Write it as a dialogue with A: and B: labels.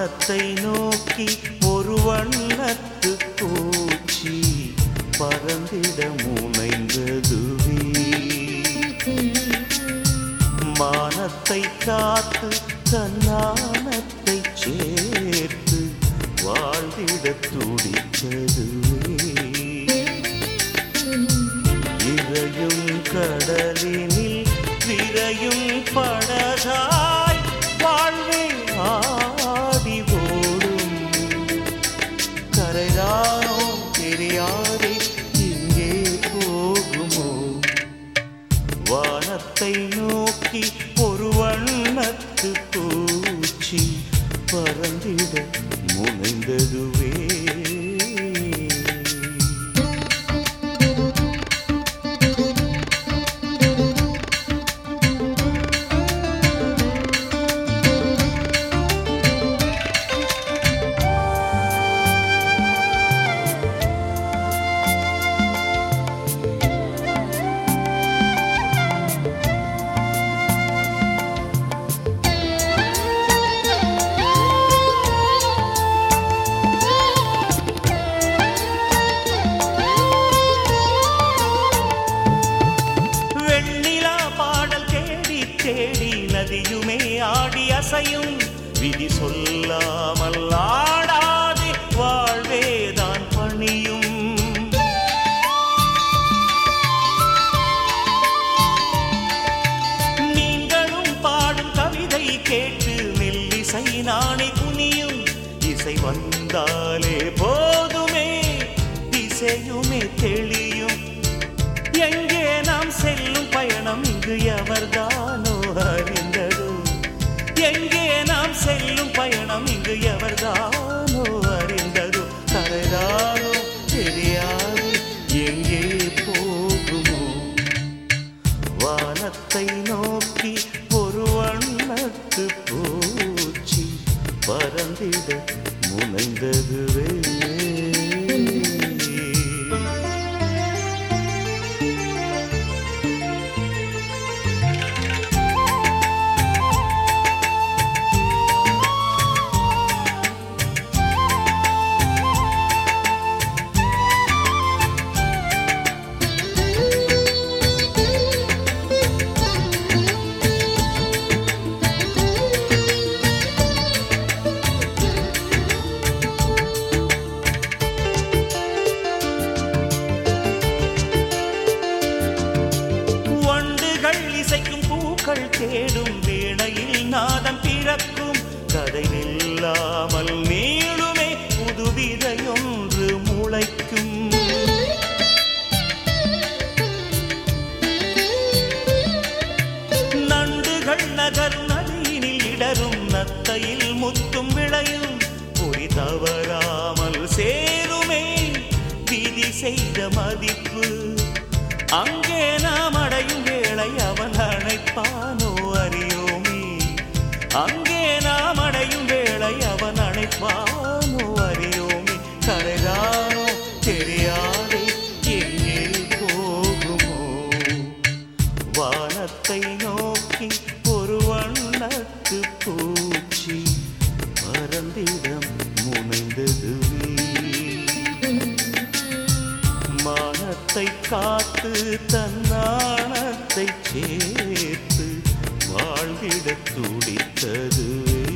A: வானத்தை நோக்கி ஒரு வண்ணத்து பூச்சி பறந்திட முனைந்ததுவே மானத்தை காத்து தன்னானத்தை சேர்த்து வாழ்ந்திட துடித்ததுவே இறையும் கடலினில் விரையும் படகாய் வாழ்வே ஆடி ஓடும் கரைதானோ தெரியாதே இங்கே போகுமோ வானத்தை நோக்கி ஒரு வண்ணத்து பூச்சி பறந்திட முனைந்ததுவே வெண்ணிலா பாடல் தேடி தேடி நதியுமே ஆடி அசையும் விதி சொல்லாமல் ஆடாதே வாழ்வேதான் பணியும் நீங்களும் பாடும் கவிதை கேட்டு மெல்லிசை நாணை குனியும் இசை வந்தாலே போதுமே திசையுமே தெளியும் எங்கே நாம் செல்லும் பயணம் இங்கு எவர்தானோ அறிந்தது எங்கே நாம் செல்லும் பயணம் இங்கு எவர்தானோ அறிந்தது கரைதானோ தெரியாது எங்கே போகுமோ வானத்தை நோக்கி ஒரு வண்ணத்து பூச்சி பறந்திட முனைந்ததுவே வண்டுகள் இசைக்கும் பூக்கள் தேடும் வேளையில் நாதம் பிறக்கும் கதை இல்லாமல் நீளுமே புதுவிதையொன்று முளைக்கும் நண்டுகள் நகரும் நதியினில் இடரும் நத்தையில் முத்தும் விளையும் பொறி தவறாமல் சேருமே விதி செய்த மதிப்பு அங்கே நாம் அடையும் வேளை அவன் அணைப்பானோ அறியோமே அங்கே நாம் அடையும் வேளை அவன் அணைப்பானோ அறியோமே கரைதானோ தெரியாதே எங்கே போகுமோ வானத்தை நோக்கி ஒரு வண்ணத்து பூச்சி பரந்திடம் முனைந்ததுவே மானத்தை காத்து தன்னானத்தை சேர்த்து வாழ்ந்திட துடித்ததுவே